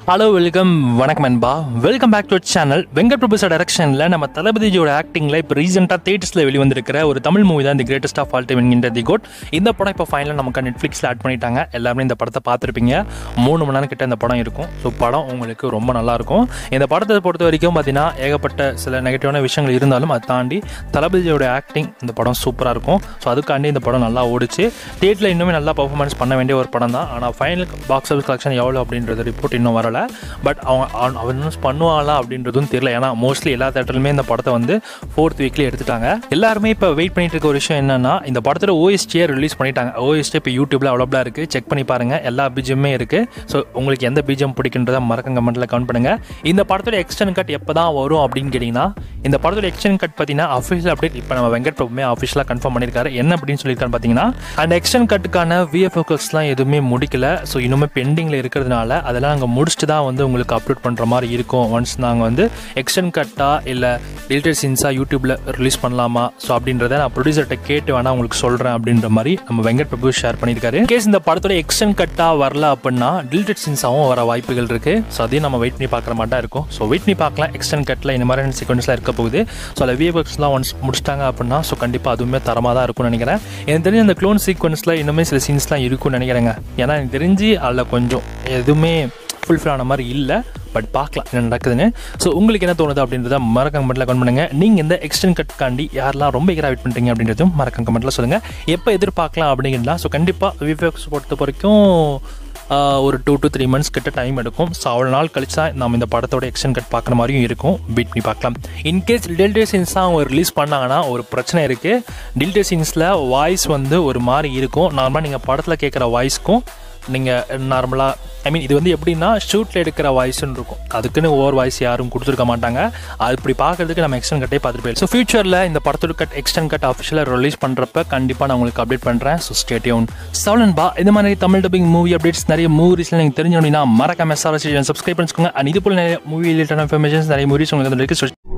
hello welcome வணக்கம் அன்பா welcome back to channel Venkat பிரபுசா டைரக்ஷனில் நம்ம தளபதிஜியோட ஆக்டிங்கில் இப்போ ரீசெண்டாக தேட்டர்ஸில் வெளிவந்திருக்கிற ஒரு தமிழ் மூவி தான் the greatest of all time என்கின்ற தி கோட் இந்த படம் இப்போ ஃபைனலாக நமக்கு நெட்ஃப்ளிக்ஸில் ஆட் பண்ணிட்டாங்க எல்லாருமே இந்த படத்தை பார்த்துருப்பீங்க மூணு மணி நேரம் கிட்ட இந்த படம் இருக்கும் ஸோ படம் உங்களுக்கு ரொம்ப நல்லாயிருக்கும் இந்த படத்தை பொறுத்த வரைக்கும் பார்த்தீங்கன்னா ஏகப்பட்ட சில நெகட்டிவான விஷயங்கள் இருந்தாலும் அதை தாண்டி தளபதியோட ஆக்டிங் இந்த படம் சூப்பராக இருக்கும் ஸோ அதுக்காண்டி இந்த படம் நல்லா ஓடிச்சு தேட்டரில் இன்னுமே நல்லா பர்ஃபார்மன்ஸ் பண்ண வேண்டிய ஒரு படம் தான் ஆனால் ஃபைனல் பாக்ஸ் ஆஃபீஸ் கலெக்ஷன் எவ்வளோ அப்படின்றது ரிப்போர்ட் இன்னும் வரல பட் அவன் அவன் அவன் இன்னும் பண்ணுவாங்களா அப்படின்றதும் தெரியல ஏன்னா மோஸ்ட்லி எல்லா தேட்டர்லையுமே இந்த படத்தை வந்து ஃபோர்த் வீக்லேயே எடுத்துட்டாங்க எல்லாருமே இப்போ வெயிட் பண்ணிட்டு இருக்க ஒரு விஷயம் என்னன்னா இந்த படத்தோட ஓஎஸ்டியை ரிலீஸ் பண்ணிட்டாங்க ஓஎஸ்டி இப்போ யூடியூப்ல அவ்வளோபா இருக்குது செக் பண்ணி பாருங்க எல்லா பிஜிஎம்மே இருக்குது ஸோ உங்களுக்கு எந்த பிஜிஎம் பிடிக்குன்றத மறக்க கமெண்ட்டில் கவுண்ட் பண்ணுங்க இந்த படத்தோட எக்ஸ்டன் கட் எப்போ தான் வரும் அப்படின்னு கேட்டிங்கன்னா இந்த படத்தோட எக்ஸ்டன் கட் பார்த்தீங்கன்னா அஃபிஷியல் அப்டேட் இப்போ நம்ம வெங்கட் பிரபுமே அஃபிஷியலாக கன்ஃபார்ம் பண்ணியிருக்காரு என்ன அப்படின்னு சொல்லியிருக்காரு பார்த்தீங்கன்னா அந்த எக்ஸ்டன் கட்டுக்கான விஎஃப்எக்ஸ்லாம் எதுவுமே முடிக்கல ஸோ இன்னுமே பெண்டிங்கில் இருக்கிறதுனால அதெல்லாம் நாங்கள் முடிச்சுட்டு தான் வந்து உங்களுக்கு அப்லோட் பண்ணுற மாதிரி இருக்கும் ஒன்ஸ் நாங்கள் வந்து எக்ஸ்டன் கட்டா இல்லை டிஜிட்டல் சீன்ஸாக யூடியூப்பில் ரிலீஸ் பண்ணலாமா ஸோ அப்படின்றத நான் ப்ரொடியூசர்கிட்ட கேட்டு வேணா உங்களுக்கு சொல்கிறேன் அப்படின்ற மாதிரி நம்ம வெங்கட் பிரபு ஷேர் பண்ணியிருக்காரு கேஸ் இந்த படத்தோட எக்ஸ்டன் கட்டாக வரல அப்படின்னா டிஜிட்டல் சீன்ஸாகவும் வர வாய்ப்புகள் இருக்குது ஸோ அதையும் நம்ம வெயிட் பண்ணி பார்க்குற மாதிரி தான் இருக்கும் ஸோ வெயிட் பண்ணி பார்க்கலாம் எக்ஸ்டன் கட்டில் இந்த மாதிரியான சீக்வன்ஸ்லாம் இருக்க போகுது ஸோ அதில் விஎஃப்எக்ஸ்லாம் ஒன்ஸ் முடிச்சிட்டாங்க அப்படின்னா ஸோ கண்டிப்பாக அதுவுமே தரமாக தான் இருக்கும்னு நினைக்கிறேன் எனக்கு தெரிஞ்ச அந்த க்ளோன் சீக்வன்ஸில் இன்னுமே சில சீன்ஸ்லாம் இருக்கும்னு நினைக்கிறேங்க ஏன்னா எனக்கு தெரிஞ்சு அதில் கொஞ்சம் எதுவுமே ஃபுல்ஃபில் ஆன மாதிரி இல்லை பட் பார்க்கலாம் என்ன நடக்குதுன்னு ஸோ உங்களுக்கு என்ன தோணுது அப்படின்றத மறக்க கமெண்ட்டில் கமெண்ட் பண்ணுங்கள் நீங்கள் இந்த எக்ஸ்டன் கட் காண்டி யாரெல்லாம் ரொம்ப எகரா வெயிட் பண்ணுறீங்க அப்படின்றதும் மறக்க கமெண்ட்டில் சொல்லுங்கள் எப்போ எதிர்பார்க்கலாம் அப்படிங்கிறலாம் ஸோ கண்டிப்பாக விவேக்ஸ் பொறுத்த வரைக்கும் ஆஹ், ஒரு டூ டு த்ரீ மந்த்ஸ் கிட்ட டைம் எடுக்கும் ஸோ அவ்வளோ நாள் கழிச்சு தான் நம்ம இந்த படத்தோட எக்ஸ்டன் கட் பார்க்குற மாதிரியும் இருக்கும் வெயிட் பண்ணி பார்க்கலாம் இன்கேஸ் டில்டே சீன்ஸ் தான் அவங்க ரிலீஸ் பண்ணாங்கன்னா ஒரு பிரச்சனை இருக்குது டில்டே சீன்ஸில் வாய்ஸ் வந்து ஒரு மாதிரி இருக்கும் நார்மலாக நீங்கள் படத்தில் கேட்குற வாய்ஸ்க்கும் நீங்கள் நார்மலாக ஐ மீன் இது வந்து எப்படின்னா ஷூட்டில் எடுக்கிற வாய்ஸ்னு இருக்கும் அதுக்குன்னு ஓவர் வாய்ஸ் யாரும் கொடுத்துருக்க மாட்டாங்க அது இப்படி பார்க்கறதுக்கு நம்ம எக்ஸ்டன் கட்டே பார்த்துட்டு போயிடும் ஸோ ஃபியூச்சரில் இந்த படத்தோட கட் எக்ஸ்டன் கட் அஃபிஷியலாக ரிலீஸ் பண்ணுறப்ப கண்டிப்பாக நான் உங்களுக்கு அப்டேட் பண்ணுறேன் ஸோ ஸ்டேட்யூன் சவலன் பா இந்த மாதிரி தமிழ் டப்பிங் மூவி அப்டேட்ஸ் நிறைய மூவிஸ்ல நீங்கள் தெரிஞ்சு அப்படின்னா மறக்காம எஸ்ஆர்எஸ் சப்ஸ்கிரைப் பண்ணிக்கோங்க அண்ட் இது போல் நிறைய மூவி ரிலேட்டட் இன்ஃபர்மேஷன்ஸ் நிறைய மூவிஸ் உங்களுக்கு வந்து இருக்கு So,